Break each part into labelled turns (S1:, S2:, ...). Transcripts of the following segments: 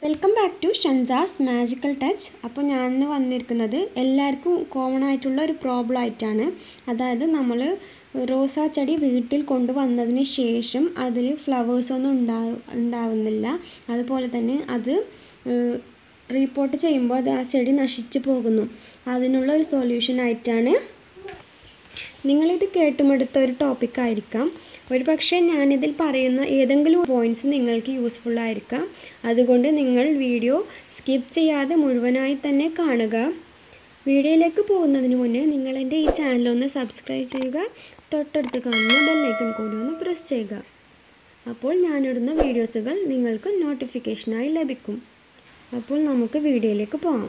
S1: welcome back to ഷൻസാസ് magical touch അപ്പോൾ ഞാൻ ഇന്ന് വന്നിരിക്കുന്നത് എല്ലാവർക്കും കോമൺ ആയിട്ടുള്ള ഒരു പ്രോബ്ലം ആയിട്ടാണ് അതായത് നമ്മൾ റോസാ ചെടി വീട്ടിൽ കൊണ്ടുവന്നതിന് ശേഷം അതിൽ ഫ്ലവേഴ്സൊന്നും ഉണ്ടാ ഉണ്ടാവുന്നില്ല അതുപോലെ തന്നെ അത് റീപ്പോർട്ട് ചെയ്യുമ്പോൾ അത് ആ ചെടി നശിച്ചു പോകുന്നു അതിനുള്ള ഒരു സൊല്യൂഷൻ ആയിട്ടാണ് നിങ്ങളിത് കേട്ടുമെടുത്ത ഒരു ടോപ്പിക് ആയിരിക്കാം ഒരു പക്ഷേ ഞാനിതിൽ പറയുന്ന ഏതെങ്കിലും പോയിൻറ്റ്സ് നിങ്ങൾക്ക് യൂസ്ഫുൾ ആയിരിക്കാം അതുകൊണ്ട് നിങ്ങൾ വീഡിയോ സ്കിപ്പ് ചെയ്യാതെ മുഴുവനായി തന്നെ കാണുക വീഡിയോയിലേക്ക് പോകുന്നതിന് മുന്നേ നിങ്ങൾ എൻ്റെ ഈ ചാനൽ ഒന്ന് സബ്സ്ക്രൈബ് ചെയ്യുക തൊട്ടടുത്ത് കാണുന്ന ബെല്ലൈക്കൺ കൂടി ഒന്ന് പ്രസ് ചെയ്യുക അപ്പോൾ ഞാനിടുന്ന വീഡിയോസുകൾ നിങ്ങൾക്ക് നോട്ടിഫിക്കേഷനായി ലഭിക്കും അപ്പോൾ നമുക്ക് വീഡിയോയിലേക്ക് പോകാം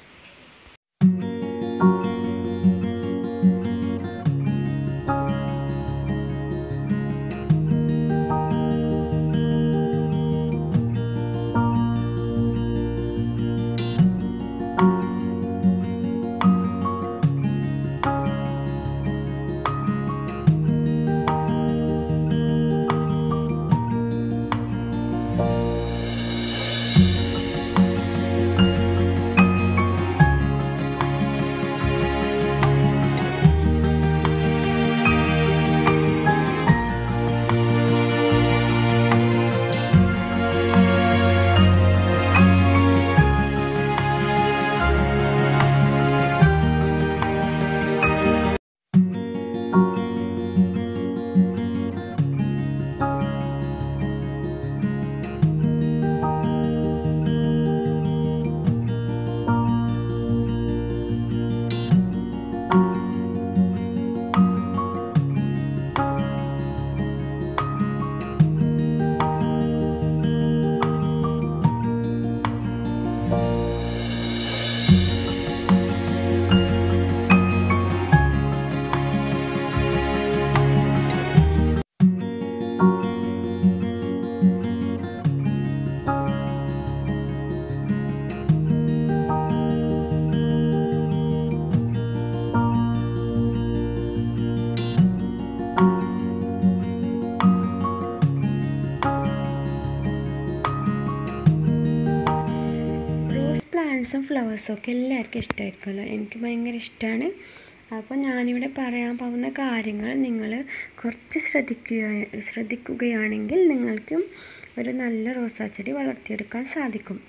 S1: റോസ് പ്ലാന്റ്സും ഫ്ലവേഴ്സും ഒക്കെ എല്ലാവർക്കും ഇഷ്ടമായിരിക്കുമല്ലോ എനിക്ക് ഭയങ്കര ഇഷ്ടമാണ് അപ്പോൾ ഞാനിവിടെ പറയാൻ പോകുന്ന കാര്യങ്ങൾ നിങ്ങൾ കുറച്ച് ശ്രദ്ധിക്കുക ശ്രദ്ധിക്കുകയാണെങ്കിൽ നിങ്ങൾക്കും ഒരു നല്ല റോസാച്ചെടി വളർത്തിയെടുക്കാൻ സാധിക്കും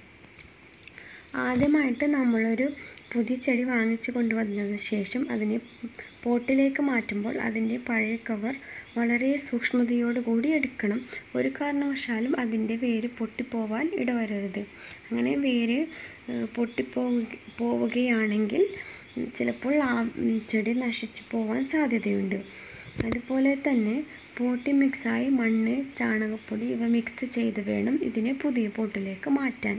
S1: ആദ്യമായിട്ട് നമ്മളൊരു പുതിയ ചെടി വാങ്ങിച്ചു കൊണ്ടുവന്നതിന് ശേഷം അതിനെ പോട്ടിലേക്ക് മാറ്റുമ്പോൾ അതിൻ്റെ പഴയ കവർ വളരെ സൂക്ഷ്മതയോടുകൂടി എടുക്കണം ഒരു കാരണവശാലും അതിൻ്റെ വേര് പൊട്ടിപ്പോവാൻ ഇടവരരുത് അങ്ങനെ വേര് പൊട്ടിപ്പോവുക പോവുകയാണെങ്കിൽ ചിലപ്പോൾ ആ ചെടി നശിച്ചു പോവാൻ സാധ്യതയുണ്ട് അതുപോലെ തന്നെ പോട്ടി മിക്സായി മണ്ണ് ചാണകപ്പൊടി ഇവ മിക്സ് ചെയ്ത് വേണം ഇതിനെ പുതിയ പോട്ടിലേക്ക് മാറ്റാൻ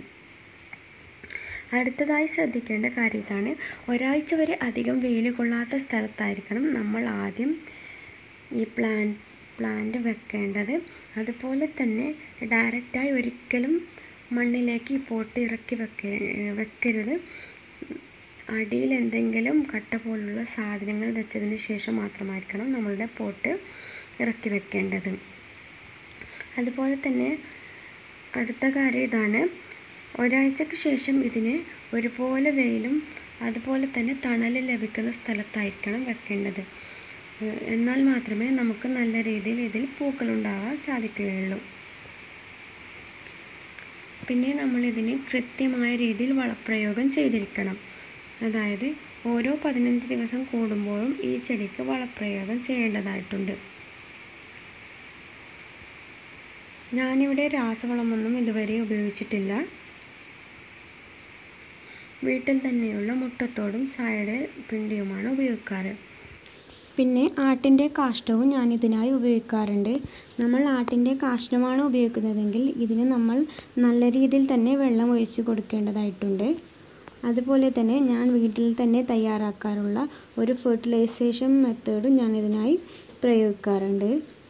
S1: അടുത്തതായി ശ്രദ്ധിക്കേണ്ട കാര്യം ഇതാണ് ഒരാഴ്ച വരെ അധികം വെയിൽ കൊള്ളാത്ത സ്ഥലത്തായിരിക്കണം നമ്മൾ ആദ്യം ഈ പ്ലാൻ പ്ലാന്റ് വെക്കേണ്ടത് അതുപോലെ തന്നെ ഡയറക്റ്റായി ഒരിക്കലും മണ്ണിലേക്ക് ഈ പോട്ട് ഇറക്കി വെക്ക വെക്കരുത് അടിയിൽ എന്തെങ്കിലും കട്ട പോലുള്ള സാധനങ്ങൾ വെച്ചതിന് ശേഷം മാത്രമായിരിക്കണം നമ്മളുടെ പോട്ട് ഇറക്കി വെക്കേണ്ടത് അതുപോലെ തന്നെ അടുത്ത കാര്യം ഇതാണ് ഒരാഴ്ചക്ക് ശേഷം ഇതിന് ഒരുപോലെ വെയിലും അതുപോലെ തന്നെ തണൽ ലഭിക്കുന്ന സ്ഥലത്തായിരിക്കണം വെക്കേണ്ടത് എന്നാൽ മാത്രമേ നമുക്ക് നല്ല രീതിയിൽ ഇതിൽ പൂക്കളുണ്ടാവാൻ സാധിക്കുകയുള്ളൂ പിന്നെ നമ്മളിതിന് കൃത്യമായ രീതിയിൽ വളപ്രയോഗം ചെയ്തിരിക്കണം അതായത് ഓരോ പതിനഞ്ച് ദിവസം കൂടുമ്പോഴും ഈ ചെടിക്ക് വളപ്രയോഗം ചെയ്യേണ്ടതായിട്ടുണ്ട് ഞാനിവിടെ രാസവളമൊന്നും ഇതുവരെ ഉപയോഗിച്ചിട്ടില്ല വീട്ടിൽ തന്നെയുള്ള മുട്ടത്തോടും ചായയുടെ പിണ്ടിയുമാണ് ഉപയോഗിക്കാറ് പിന്നെ ആട്ടിൻ്റെ കാഷ്ടവും ഞാൻ ഇതിനായി ഉപയോഗിക്കാറുണ്ട് നമ്മൾ ആട്ടിൻ്റെ കാഷ്ടമാണ് ഉപയോഗിക്കുന്നതെങ്കിൽ ഇതിന് നമ്മൾ നല്ല രീതിയിൽ തന്നെ വെള്ളം ഒഴിച്ച് കൊടുക്കേണ്ടതായിട്ടുണ്ട് അതുപോലെ തന്നെ ഞാൻ വീട്ടിൽ തന്നെ തയ്യാറാക്കാറുള്ള ഒരു ഫെർട്ടിലൈസേഷൻ മെത്തേഡും ഞാൻ ഇതിനായി പ്രയോഗിക്കാറുണ്ട്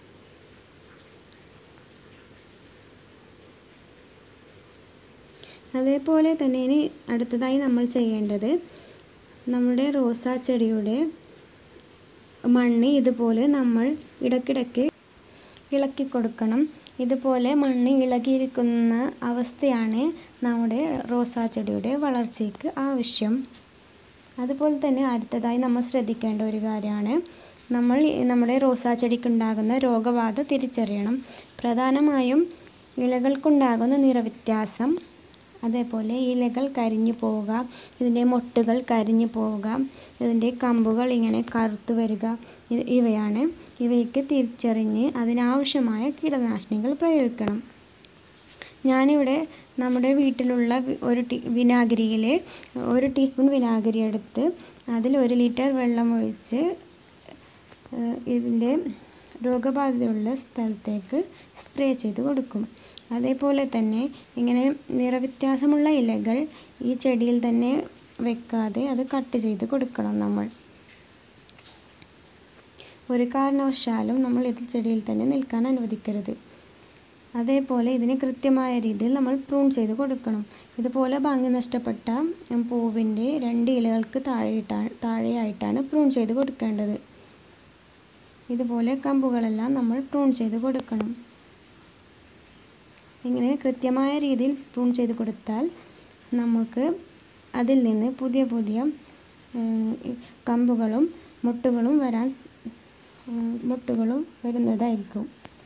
S1: അതേപോലെ തന്നെ ഇനി അടുത്തതായി നമ്മൾ ചെയ്യേണ്ടത് നമ്മുടെ റോസാ ചെടിയുടെ മണ്ണ് ഇതുപോലെ നമ്മൾ ഇടയ്ക്കിടയ്ക്ക് ഇളക്കി കൊടുക്കണം ഇതുപോലെ മണ്ണ് ഇളകിയിരിക്കുന്ന അവസ്ഥയാണ് നമ്മുടെ റോസാ ചെടിയുടെ വളർച്ചയ്ക്ക് ആവശ്യം അതുപോലെ തന്നെ അടുത്തതായി നമ്മൾ ശ്രദ്ധിക്കേണ്ട ഒരു കാര്യമാണ് നമ്മൾ നമ്മുടെ റോസാ ചെടിക്കുണ്ടാകുന്ന രോഗബാധ തിരിച്ചറിയണം പ്രധാനമായും ഇലകൾക്കുണ്ടാകുന്ന നിറവ്യത്യാസം അതേപോലെ ഇലകൾ കരിഞ്ഞു പോവുക ഇതിൻ്റെ മൊട്ടുകൾ കരിഞ്ഞു പോവുക ഇതിൻ്റെ കമ്പുകൾ ഇങ്ങനെ കറുത്തു വരിക ഇവയാണ് ഇവയ്ക്ക് തിരിച്ചറിഞ്ഞ് അതിനാവശ്യമായ കീടനാശിനികൾ പ്രയോഗിക്കണം ഞാനിവിടെ നമ്മുടെ വീട്ടിലുള്ള ഒരു ടീ വിനാഗിരിയിൽ ഒരു ടീസ്പൂൺ വിനാഗിരി എടുത്ത് അതിൽ ഒരു ലിറ്റർ വെള്ളം ഒഴിച്ച് ഇതിൻ്റെ രോഗബാധിതയുള്ള സ്ഥലത്തേക്ക് സ്പ്രേ ചെയ്ത് കൊടുക്കും അതേപോലെ തന്നെ ഇങ്ങനെ നിറവ്യത്യാസമുള്ള ഇലകൾ ഈ ചെടിയിൽ തന്നെ വെക്കാതെ അത് കട്ട് ചെയ്ത് കൊടുക്കണം നമ്മൾ ഒരു കാരണവശാലും നമ്മൾ ഇത് ചെടിയിൽ തന്നെ നിൽക്കാൻ അനുവദിക്കരുത് അതേപോലെ ഇതിന് കൃത്യമായ രീതിയിൽ നമ്മൾ പ്രൂൺ ചെയ്ത് കൊടുക്കണം ഇതുപോലെ ഭംഗി നഷ്ടപ്പെട്ട പൂവിൻ്റെ രണ്ട് ഇലകൾക്ക് താഴെയിട്ടാണ് താഴെയായിട്ടാണ് പ്രൂൺ ചെയ്ത് കൊടുക്കേണ്ടത് ഇതുപോലെ കമ്പുകളെല്ലാം നമ്മൾ പ്രൂൺ ചെയ്ത് കൊടുക്കണം ഇങ്ങനെ കൃത്യമായ രീതിയിൽ പ്രൂൺ ചെയ്ത് കൊടുത്താൽ നമുക്ക് അതിൽ നിന്ന് പുതിയ പുതിയ കമ്പുകളും മുട്ടുകളും വരാൻ മുട്ടുകളും വരുന്നതായിരിക്കും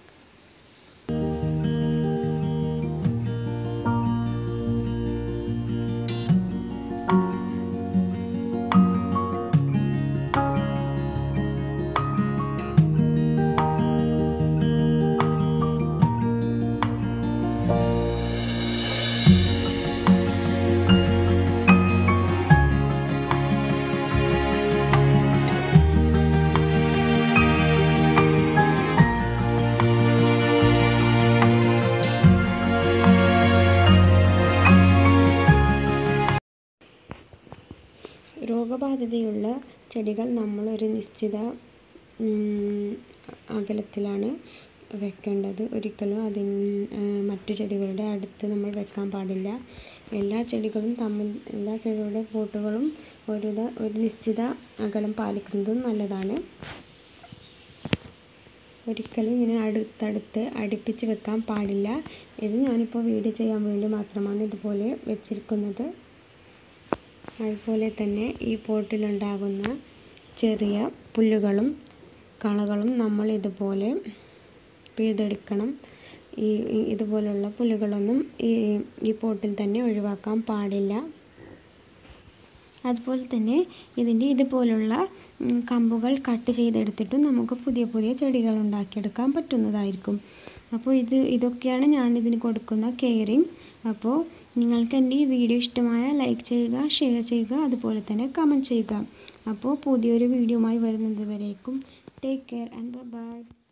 S1: രോഗബാധിതയുള്ള ചെടികൾ നമ്മൾ ഒരു നിശ്ചിത അകലത്തിലാണ് വെക്കേണ്ടത് ഒരിക്കലും അതിന് മറ്റു ചെടികളുടെ അടുത്ത് നമ്മൾ വെക്കാൻ പാടില്ല എല്ലാ ചെടികളും തമ്മിൽ എല്ലാ ചെടികളുടെ പോട്ടുകളും ഒരു ഒരു നിശ്ചിത അകലം പാലിക്കുന്നതും നല്ലതാണ് ഒരിക്കലും ഇങ്ങനെ അടുത്തടുത്ത് അടുപ്പിച്ച് വെക്കാൻ പാടില്ല ഇത് ഞാനിപ്പോൾ വീഡിയോ ചെയ്യാൻ വേണ്ടി മാത്രമാണ് ഇതുപോലെ വെച്ചിരിക്കുന്നത് അതുപോലെ തന്നെ ഈ പോട്ടിലുണ്ടാകുന്ന ചെറിയ പുല്ലുകളും കളകളും നമ്മൾ ഇതുപോലെ പിഴുതെടുക്കണം ഈ ഇതുപോലുള്ള പുല്ലുകളൊന്നും ഈ ഈ പോട്ടിൽ തന്നെ ഒഴിവാക്കാൻ പാടില്ല അതുപോലെ തന്നെ ഇതിൻ്റെ ഇതുപോലുള്ള കമ്പുകൾ കട്ട് ചെയ്തെടുത്തിട്ടും നമുക്ക് പുതിയ പുതിയ ചെടികൾ ഉണ്ടാക്കിയെടുക്കാൻ പറ്റുന്നതായിരിക്കും അപ്പോൾ ഇത് ഇതൊക്കെയാണ് ഞാൻ ഇതിന് കൊടുക്കുന്ന കെയറിങ് അപ്പോൾ നിങ്ങൾക്ക് എൻ്റെ ഈ വീഡിയോ ഇഷ്ടമായ ലൈക്ക് ചെയ്യുക ഷെയർ ചെയ്യുക അതുപോലെ തന്നെ കമൻറ്റ് ചെയ്യുക അപ്പോൾ പുതിയൊരു വീഡിയോയുമായി വരുന്നത് വരേക്കും ടേക്ക് കെയർ ആൻഡ് ബൈ